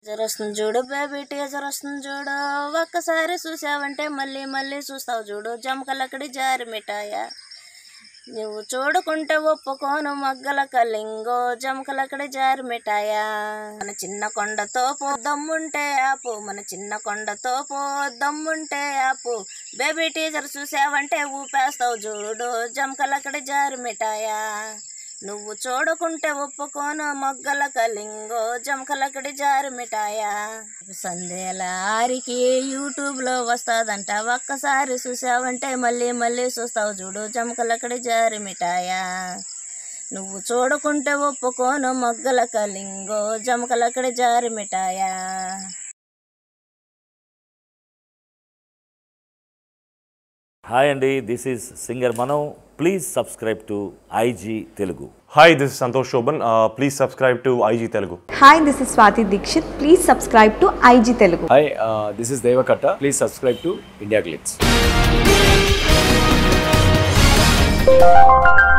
Teaser వస్తుంది చూడు baby teaser వస్తుంది చూడు ఒక్కసారి చూసావంటే మళ్ళీ మళ్ళీ చూస్తావు చూడు జమకలక్కడి జారి మిఠాయ నువ్వు చూడకుంటే ఒప్పుకోను మగ్గల కలింగో జమకలక్కడి జారి మిఠాయ మన చిన్న కొండతో పో దమ్ముంటే ఆపు మన చిన్న కొండతో పో దమ్ముంటే ఆపు బేబీ టీజర్ చూసావంటే ఊపేస్తావు చూడు జమకలక్కడి జారి మిఠాయ నువ్వు చూడకుంటే ఒప్పుకోను మొగ్గల కలింగో జమకలకడి జారి మిఠాయా సందేల ఆరికి యూట్యూబ్ లో వస్తాదంట ఒక్కసారి చూసావంటే మళ్ళీ మళ్ళీ చూస్తావు చూడు జమకలకడి జారి మిఠాయా నువ్వు చూడకుంటే ఒప్పుకోను మొగ్గల కలింగో జమకలకడి జారి మిఠాయా హాయ్ అండి దిస్ ఈజ్ సింగర్ మనం please subscribe to IG Telugu Hi, this is Santosh Shoban. Uh, please subscribe to IG Telugu. Hi this is Swathi Dikshit please subscribe to IG Telugu hi this is Deva Katta please subscribe to India glitz